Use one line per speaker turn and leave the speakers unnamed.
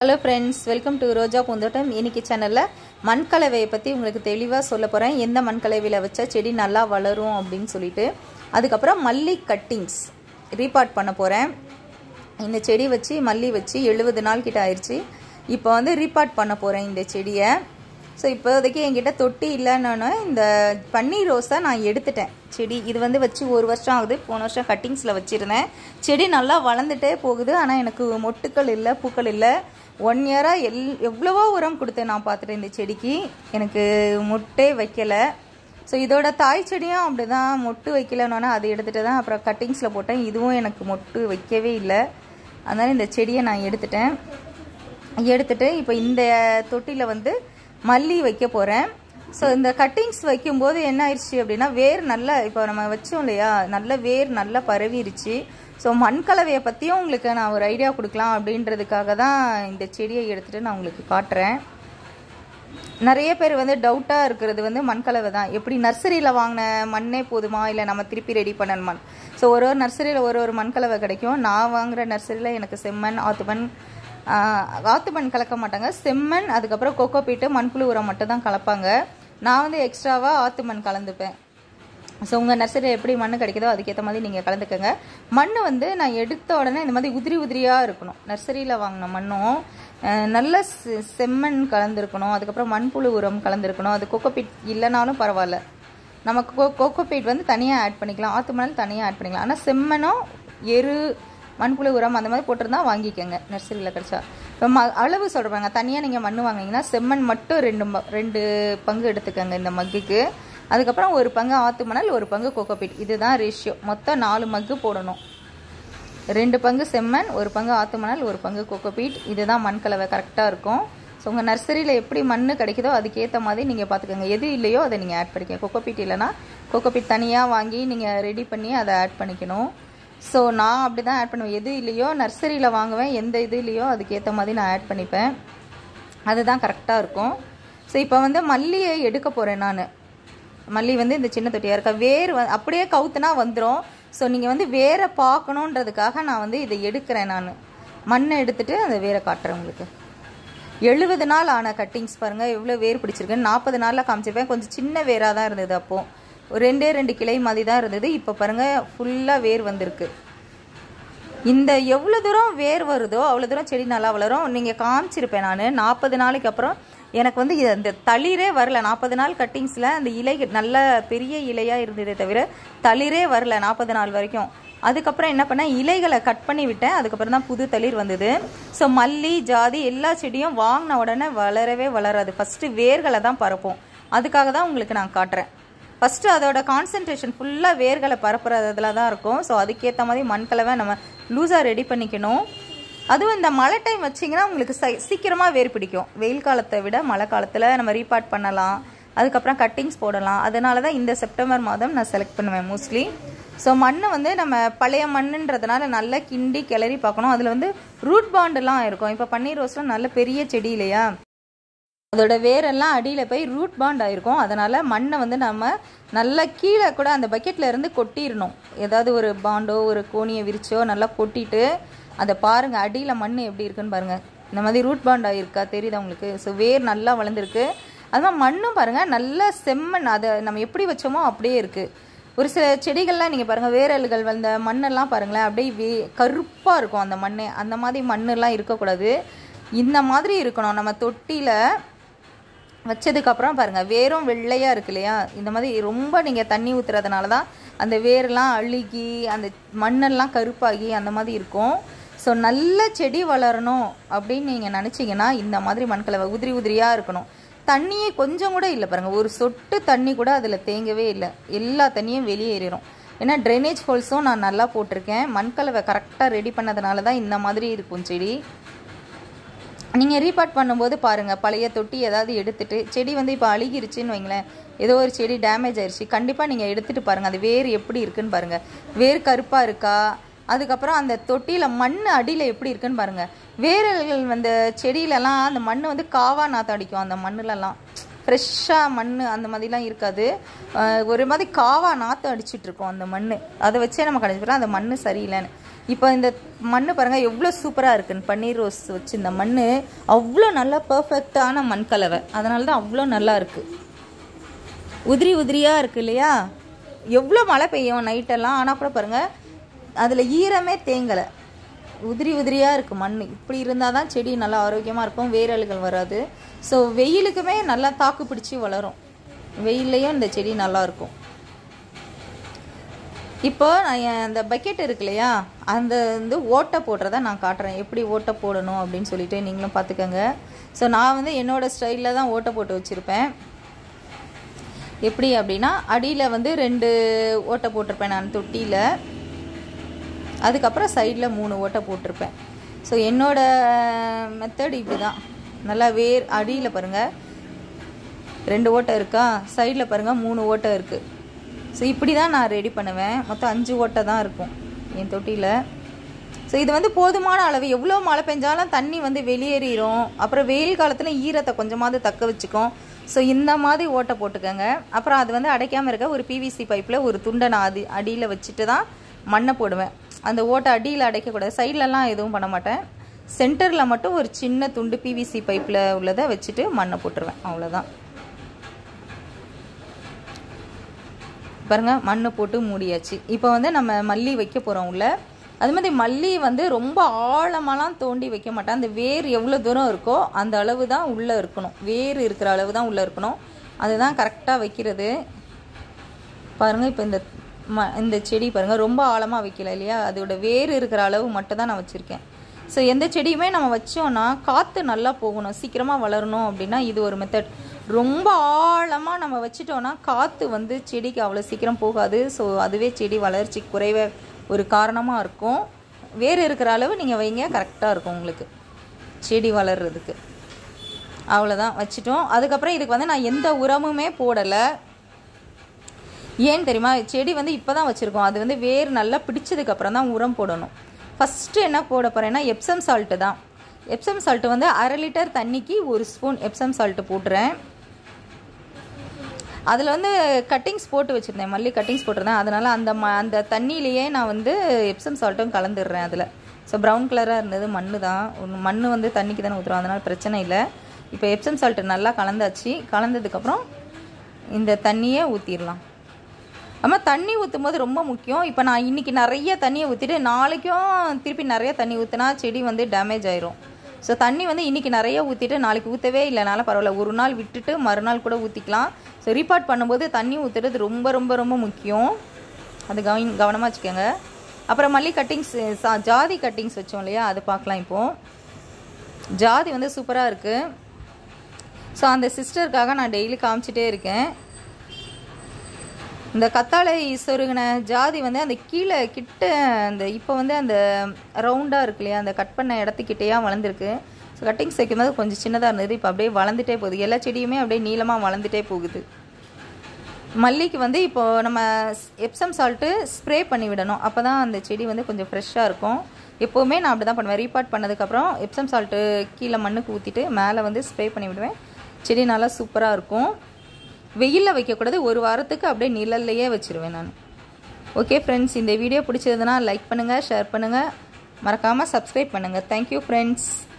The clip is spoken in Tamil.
hello friends welcome to Roja Poonthottam இன்னைக்கு சேனலில் மண்கலவையை பற்றி உங்களுக்கு தெளிவாக சொல்ல போகிறேன் எந்த மண்கலவையில் வச்சா செடி நல்லா வளரும் அப்படின்னு சொல்லிட்டு அதுக்கப்புறம் மல்லி கட்டிங்ஸ் ரீபார்ட் பண்ண போகிறேன் இந்த செடி வச்சு மல்லி வச்சு எழுபது நாள் கிட்ட ஆயிடுச்சு இப்போ வந்து ரீபார்ட் பண்ண போகிறேன் இந்த செடியை ஸோ இப்போதைக்கு என்கிட்ட தொட்டி இல்லைன்னு இந்த பன்னீர் ரோஸை நான் எடுத்துட்டேன் செடி இது வந்து வச்சு ஒரு வருஷம் ஆகுது போன வருஷம் கட்டிங்ஸில் வச்சுருந்தேன் செடி நல்லா வளர்ந்துட்டே போகுது ஆனால் எனக்கு மொட்டுக்கள் இல்லை பூக்கள் இல்லை ஒன் இயராக எல் எவ்வளவோ உரம் கொடுத்தேன் நான் பார்த்துட்டேன் இந்த செடிக்கு எனக்கு மொட்டே வைக்கலை ஸோ இதோட தாய் செடியும் அப்படி தான் மொட்டு வைக்கலன்னொன்னே அதை எடுத்துகிட்டு தான் அப்புறம் கட்டிங்ஸில் போட்டேன் இதுவும் எனக்கு மொட்டு வைக்கவே இல்லை அதனால் இந்த செடியை நான் எடுத்துட்டேன் எடுத்துட்டு இப்போ இந்த தொட்டியில் வந்து மல்லி வைக்க போகிறேன் ஸோ இந்த கட்டிங்ஸ் வைக்கும்போது என்ன ஆயிடுச்சு அப்படின்னா வேர் நல்லா இப்போ நம்ம வச்சோம் இல்லையா நல்ல வேர் நல்லா பரவிருச்சு ஸோ மண்கலவையை பற்றியும் உங்களுக்கு நான் ஒரு ஐடியா கொடுக்கலாம் அப்படின்றதுக்காக தான் இந்த செடியை எடுத்துகிட்டு நான் உங்களுக்கு காட்டுறேன் நிறைய பேர் வந்து டவுட்டாக இருக்கிறது வந்து மண்கலவை தான் எப்படி நர்சரியில் வாங்கின மண்ணே போதுமா இல்லை நம்ம திருப்பி ரெடி பண்ணணுமா ஸோ ஒரு ஒரு நர்சரியில் ஒரு ஒரு மண்கலவை கிடைக்கும் நான் வாங்குகிற நர்சரியில் எனக்கு செம்மண் ஆத்துமண் ஆத்துமண் கலக்க மாட்டாங்க செம்மண் அதுக்கப்புறம் கொக்கோ பீட்டு மண்புழு உரம் மட்டும் தான் கலப்பாங்க நான் வந்து எக்ஸ்ட்ராவாக ஆத்துமண் கலந்துப்பேன் ஸோ உங்கள் நர்சரியில் எப்படி மண் கிடைக்குதோ அதுக்கேற்ற மாதிரி நீங்கள் கலந்துக்கோங்க மண் வந்து நான் எடுத்த உடனே இந்த மாதிரி உதிரி உதிரியாக இருக்கணும் நர்சரியில் வாங்கின மண்ணும் நல்ல செம்மண் கலந்துருக்கணும் அதுக்கப்புறம் மண்புழு உரம் கலந்துருக்கணும் அது கொக்கோபீட் இல்லைனாலும் பரவாயில்ல நமக்கு கொ கொக்கோபீட் வந்து தனியாக ஆட் பண்ணிக்கலாம் ஆற்று மணல் தனியாக ஆட் பண்ணிக்கலாம் ஆனால் செம்மனும் எரு மண்புழு உரம் அந்த மாதிரி போட்டிருந்தா வாங்கிக்கோங்க நர்சரியில் கிடச்சா இப்போ ம அளவு சொல்கிறாங்க தனியாக நீங்கள் மண் வாங்கினீங்கன்னா செம்மண் மட்டும் ரெண்டு ரெண்டு பங்கு எடுத்துக்கோங்க இந்த மக்குக்கு அதுக்கப்புறம் ஒரு பங்கு ஆற்று மணல் ஒரு பங்கு கோகோபீட் இதுதான் ரேஷியோ மொத்தம் நாலு மக்கு போடணும் ரெண்டு பங்கு செம்மண் ஒரு பங்கு ஆற்று மணல் ஒரு பங்கு கோகோபீட் இதுதான் மண் கலவை கரெக்டாக இருக்கும் ஸோ உங்கள் நர்சரியில் எப்படி மண் கிடைக்குதோ அதுக்கேற்ற மாதிரி நீங்கள் பார்த்துக்கோங்க எது இல்லையோ அதை நீங்கள் ஆட் பண்ணிக்கோங்க கோகோபீட் இல்லைனா கோகோபீட் தனியாக வாங்கி நீங்கள் ரெடி பண்ணி அதை ஆட் பண்ணிக்கணும் ஸோ நான் அப்படி தான் ஆட் பண்ணுவேன் எது இல்லையோ நர்சரியில் வாங்குவேன் எந்த இது இல்லையோ அதுக்கேற்ற மாதிரி நான் ஆட் பண்ணிப்பேன் அதுதான் கரெக்டாக இருக்கும் ஸோ இப்போ வந்து மல்லியை எடுக்க போகிறேன் நான் மல்லி வந்து இந்த சின்ன தொட்டியாக இருக்கா வேர் வ அப்படியே கவுத்துனா வந்துடும் ஸோ நீங்கள் வந்து வேரை பார்க்கணுன்றதுக்காக நான் வந்து இதை எடுக்கிறேன் நான் மண்ணை எடுத்துகிட்டு அந்த வேரை காட்டுறேன் உங்களுக்கு எழுபது நாள் ஆன கட்டிங்ஸ் பாருங்கள் எவ்வளோ வேர் பிடிச்சிருக்குன்னு நாற்பது நாளில் காமிச்சிருப்பேன் கொஞ்சம் சின்ன வேராக தான் இருந்தது அப்போது ஒரு ரெண்டே ரெண்டு கிளை மாதிரி தான் இருந்தது இப்போ பாருங்கள் ஃபுல்லாக வேர் வந்திருக்கு இந்த எவ்வளோ தூரம் வேர் வருதோ அவ்வளோ தூரம் செடி நல்லா வளரும் நீங்கள் காமிச்சிருப்பேன் நான் நாற்பது நாளைக்கு அப்புறம் எனக்கு வந்து இந்த தளிரே வரல நாற்பது நாள் கட்டிங்ஸில் அந்த இலை நல்ல பெரிய இலையாக இருந்ததே தவிர தளிரே வரல நாற்பது நாள் வரைக்கும் அதுக்கப்புறம் என்ன பண்ணேன் இலைகளை கட் பண்ணி விட்டேன் அதுக்கப்புறம் தான் புது தளிர் வந்தது ஸோ மல்லி ஜாதி எல்லா செடியும் வாங்கின உடனே வளரவே வளராது ஃபஸ்ட்டு வேர்களை தான் பரப்போம் அதுக்காக தான் உங்களுக்கு நான் காட்டுறேன் ஃபஸ்ட்டு அதோட கான்சன்ட்ரேஷன் ஃபுல்லாக வேர்களை பரப்புறதுல தான் இருக்கும் ஸோ அதுக்கேற்ற மாதிரி மண்கலவை நம்ம லூஸாக ரெடி பண்ணிக்கணும் அதுவும் இந்த மழை டைம் வச்சிங்கன்னா உங்களுக்கு சீக்கிரமாக வேர் பிடிக்கும் வெயில் காலத்தை விட மழை காலத்தில் நம்ம ரீபார்ட் பண்ணலாம் அதுக்கப்புறம் கட்டிங்ஸ் போடலாம் அதனால தான் இந்த செப்டம்பர் மாதம் நான் செலக்ட் பண்ணுவேன் மோஸ்ட்லி ஸோ மண் வந்து நம்ம பழைய மண்ணுன்றதுனால நல்லா கிண்டி கிளறி பார்க்கணும் அதில் வந்து ரூட் பாண்டெல்லாம் இருக்கும் இப்போ பன்னீர் ரோஸ்லாம் நல்ல பெரிய செடி இல்லையா அதோட வேரெல்லாம் அடியில் போய் ரூட் பாண்ட் ஆகிருக்கும் அதனால் மண்ணை வந்து நம்ம நல்லா கீழே கூட அந்த பக்கெட்டில் இருந்து கொட்டிடணும் ஏதாவது ஒரு பாண்டோ ஒரு கோணியை விரிச்சோ நல்லா கொட்டிட்டு அதை பாருங்கள் அடியில் மண் எப்படி இருக்குன்னு பாருங்கள் இந்த மாதிரி ரூட் பாண்ட் ஆகிருக்கா தெரியுதா உங்களுக்கு ஸோ வேர் நல்லா வளர்ந்துருக்கு அது மாதிரி மண்ணும் பாருங்கள் நல்ல செம்மண் அதை நம்ம எப்படி வச்சோமோ அப்படியே இருக்குது ஒரு சில செடிகள்லாம் நீங்கள் பாருங்கள் வேரல்கள் வந்த மண்ணெல்லாம் பாருங்களேன் அப்படியே வே கருப்பாக இருக்கும் அந்த மண் அந்த மாதிரி மண்ணெல்லாம் இருக்கக்கூடாது இந்த மாதிரி இருக்கணும் நம்ம தொட்டியில் வச்சதுக்கப்புறம் பாருங்கள் வேரும் வெள்ளையாக இருக்கு இல்லையா இந்த மாதிரி ரொம்ப நீங்கள் தண்ணி ஊற்றுறதுனால தான் அந்த வேரெல்லாம் அழுகி அந்த மண்ணெல்லாம் கருப்பாகி அந்த மாதிரி இருக்கும் ஸோ நல்ல செடி வளரணும் அப்படின்னு நீங்கள் நினச்சிங்கன்னா இந்த மாதிரி மண்கலவை உதிரி உதிரியாக இருக்கணும் தண்ணியே கொஞ்சம் கூட இல்லை பாருங்கள் ஒரு சொட்டு தண்ணி கூட அதில் தேங்கவே இல்லை எல்லா தண்ணியும் வெளியேறிடும் ஏன்னா ட்ரைனேஜ் ஹோல்ஸும் நான் நல்லா போட்டிருக்கேன் மண்கலவை கரெக்டாக ரெடி பண்ணதுனால தான் இந்த மாதிரி இருக்கும் செடி நீங்கள் ரீபார்ட் பண்ணும்போது பாருங்கள் பழைய தொட்டி ஏதாவது எடுத்துகிட்டு செடி வந்து இப்போ அழுகிருச்சுன்னு வைங்களேன் ஏதோ ஒரு செடி டேமேஜ் ஆயிடுச்சு கண்டிப்பாக நீங்கள் எடுத்துகிட்டு பாருங்கள் அது வேர் எப்படி இருக்குன்னு பாருங்கள் வேர் கருப்பாக இருக்கா அதுக்கப்புறம் அந்த தொட்டியில் மண் அடியில் எப்படி இருக்குன்னு பாருங்கள் வேரல்கள் அந்த செடியிலலாம் அந்த மண் வந்து காவா நாற்றம் அடிக்கும் அந்த மண்ணுலலாம் ஃப்ரெஷ்ஷாக மண் அந்த மாதிரிலாம் இருக்காது ஒரு மாதிரி காவா நாற்றம் அடிச்சிட்ருக்கோம் அந்த மண் அதை வச்சே நம்ம கடைசிப்போம் அந்த மண் சரியில்லைன்னு இப்போ இந்த மண் பாருங்கள் எவ்வளோ சூப்பராக இருக்குன்னு பன்னீர் ரோஸ் வச்சு இந்த மண் அவ்வளோ நல்லா பர்ஃபெக்டான மண் கலவை அதனால தான் அவ்வளோ நல்லா இருக்குது உதிரி உதிரியாக இருக்கு இல்லையா எவ்வளோ மழை பெய்யும் நைட்டெல்லாம் ஆனால் கூட பாருங்கள் அதில் ஈரமே தேங்கலை உதிரி உதிரியாக இருக்குது மண் இப்படி இருந்தால் தான் செடி நல்லா ஆரோக்கியமாக இருக்கும் வேரல்கள் வராது ஸோ வெயிலுக்குமே நல்லா தாக்கு பிடிச்சி வளரும் வெயில்லையும் இந்த செடி நல்லா இருக்கும் இப்போ நான் என் அந்த பக்கெட் இருக்கு இல்லையா அந்த வந்து ஓட்டை போடுறத நான் காட்டுறேன் எப்படி ஓட்டை போடணும் அப்படின்னு சொல்லிட்டு நீங்களும் பார்த்துக்கோங்க ஸோ நான் வந்து என்னோடய ஸ்டைலில் தான் ஓட்டை போட்டு வச்சுருப்பேன் எப்படி அப்படின்னா அடியில் வந்து ரெண்டு ஓட்டை போட்டிருப்பேன் நான் தொட்டியில் அதுக்கப்புறம் சைடில் மூணு ஓட்டை போட்டிருப்பேன் ஸோ என்னோட மெத்தட் இப்படி தான் நல்லா வேர் அடியில் பாருங்கள் ரெண்டு ஓட்டை இருக்கா சைடில் பாருங்கள் மூணு ஓட்டை இருக்குது ஸோ இப்படி தான் நான் ரெடி பண்ணுவேன் மொத்தம் அஞ்சு ஓட்டை தான் இருக்கும் என் தொட்டியில் ஸோ இது வந்து போதுமான அளவு எவ்வளோ மழை பெஞ்சாலும் தண்ணி வந்து வெளியேறிடும் அப்புறம் வெயில் காலத்தில் ஈரத்தை கொஞ்சமாவது தக்க வச்சுக்கும் ஸோ இந்த மாதிரி ஓட்டை போட்டுக்கோங்க அப்புறம் அது வந்து அடைக்காமல் இருக்க ஒரு பிவிசி பைப்பில் ஒரு துண்டை நான் அது அடியில் வச்சுட்டு தான் மண்ணை போடுவேன் அந்த ஓட்டை அடியில் அடைக்கக்கூடாது சைட்லலாம் எதுவும் பண்ண மாட்டேன் சென்டரில் மட்டும் ஒரு சின்ன துண்டு பிவிசி பைப்பில் உள்ளதை வச்சுட்டு மண்ணை போட்டுருவேன் அவ்வளோதான் பாருங்கள் மண்ணை போட்டு மூடியாச்சு இப்போ வந்து நம்ம மல்லி வைக்க போகிறோம் உள்ள அது மாதிரி மல்லி வந்து ரொம்ப ஆழமாலாம் தோண்டி வைக்க மாட்டேன் அந்த வேர் எவ்வளோ தூரம் இருக்கோ அந்த அளவு தான் உள்ளே இருக்கணும் வேர் இருக்கிற அளவு தான் உள்ளே இருக்கணும் அதுதான் கரெக்டாக வைக்கிறது பாருங்கள் இப்போ இந்த ம இந்த செடி பாருங்கள் ரொம்ப ஆழமாக வைக்கல இல்லையா அதோட வேர் இருக்கிற அளவு மட்டும் தான் நான் வச்சுருக்கேன் ஸோ எந்த செடியுமே நம்ம வச்சோன்னா காற்று நல்லா போகணும் சீக்கிரமாக வளரணும் அப்படின்னா இது ஒரு மெத்தட் ரொம்ப ஆழமாக நம்ம வச்சிட்டோன்னா காற்று வந்து செடிக்கு அவ்வளோ சீக்கிரம் போகாது ஸோ அதுவே செடி வளர்ச்சி குறைவ ஒரு காரணமாக இருக்கும் வேர் இருக்கிற அளவு நீங்கள் வைங்க கரெக்டாக இருக்கும் உங்களுக்கு செடி வளர்கிறதுக்கு அவ்வளோதான் வச்சிட்டோம் அதுக்கப்புறம் இதுக்கு வந்து நான் எந்த உரமுமே போடலை ஏன்னு தெரியுமா செடி வந்து இப்போ தான் வச்சுருக்கோம் அது வந்து வேர் நல்லா பிடிச்சதுக்கப்புறம் தான் உரம் போடணும் ஃபஸ்ட்டு என்ன போட போகிறேன்னா எப்சம் சால்ட்டு தான் எப்சம் சால்ட்டு வந்து அரை லிட்டர் தண்ணிக்கு ஒரு ஸ்பூன் எப்சம் சால்ட்டு போட்டுறேன் அதில் வந்து கட்டிங்ஸ் போட்டு வச்சுருந்தேன் மல்லி கட்டிங்ஸ் போட்டிருந்தேன் அதனால் அந்த ம அந்த தண்ணியிலேயே நான் வந்து எப்சம் சால்ட்டும் கலந்துடுறேன் அதில் ஸோ ப்ரௌன் கலராக இருந்தது மண் தான் மண் வந்து தண்ணிக்கு தானே ஊற்றுறோம் அதனால் பிரச்சனை இல்லை இப்போ எப்சம் சால்ட்டு நல்லா கலந்தாச்சு கலந்ததுக்கப்புறம் இந்த தண்ணியை ஊற்றிடலாம் ஆமாம் தண்ணி ஊற்றும் போது ரொம்ப முக்கியம் இப்போ நான் இன்றைக்கி நிறைய தண்ணியை ஊற்றிட்டு நாளைக்கும் திருப்பி நிறைய தண்ணி ஊற்றினா செடி வந்து டேமேஜ் ஆயிரும் ஸோ தண்ணி வந்து இன்றைக்கி நிறைய ஊற்றிட்டு நாளைக்கு ஊற்றவே இல்லைனால பரவாயில்ல ஒரு நாள் விட்டுட்டு மறுநாள் கூட ஊற்றிக்கலாம் ஸோ ரீபார்ட் பண்ணும்போது தண்ணி ஊற்றுறது ரொம்ப ரொம்ப ரொம்ப முக்கியம் அது கவனி கவனமாக வச்சுக்கோங்க அப்புறம் மல்லி கட்டிங்ஸ் ஜாதி கட்டிங்ஸ் வச்சோம் இல்லையா அது பார்க்கலாம் இப்போது ஜாதி வந்து சூப்பராக இருக்குது ஸோ அந்த சிஸ்டருக்காக நான் டெய்லி காமிச்சிட்டே இருக்கேன் இந்த கத்தாழை சொருகின ஜாதி வந்து அந்த கீழே கிட்ட அந்த இப்போ வந்து அந்த ரவுண்டாக இருக்கு இல்லையா அந்த கட் பண்ண இடத்துக்கிட்டேயா வளர்ந்துருக்கு ஸோ கட்டிங்ஸ் வைக்கும்போது கொஞ்சம் சின்னதாக இருந்தது இப்போ அப்படியே வளர்ந்துட்டே போகுது எல்லா செடியுமே அப்படியே நீளமாக வளர்ந்துட்டே போகுது மல்லிக்கு வந்து இப்போது நம்ம எப்சம் சால்ட்டு ஸ்ப்ரே பண்ணி விடணும் அப்போ தான் அந்த செடி வந்து கொஞ்சம் ஃப்ரெஷ்ஷாக இருக்கும் எப்போவுமே நான் அப்படி தான் பண்ணுவேன் ரீபார்ட் பண்ணதுக்கப்புறம் எப்சம் சால்ட்டு கீழே மண்ணுக்கு ஊற்றிட்டு மேலே வந்து ஸ்ப்ரே பண்ணி விடுவேன் செடி நல்லா சூப்பராக இருக்கும் வெயிலில் வைக்கக்கூடாது ஒரு வாரத்துக்கு அப்படியே நிழல்லையே வச்சுருவேன் நான் ஓகே ஃப்ரெண்ட்ஸ் இந்த வீடியோ பிடிச்சதுன்னா லைக் பண்ணுங்கள் ஷேர் பண்ணுங்கள் மறக்காமல் சப்ஸ்கிரைப் பண்ணுங்கள் தேங்க்யூ ஃப்ரெண்ட்ஸ்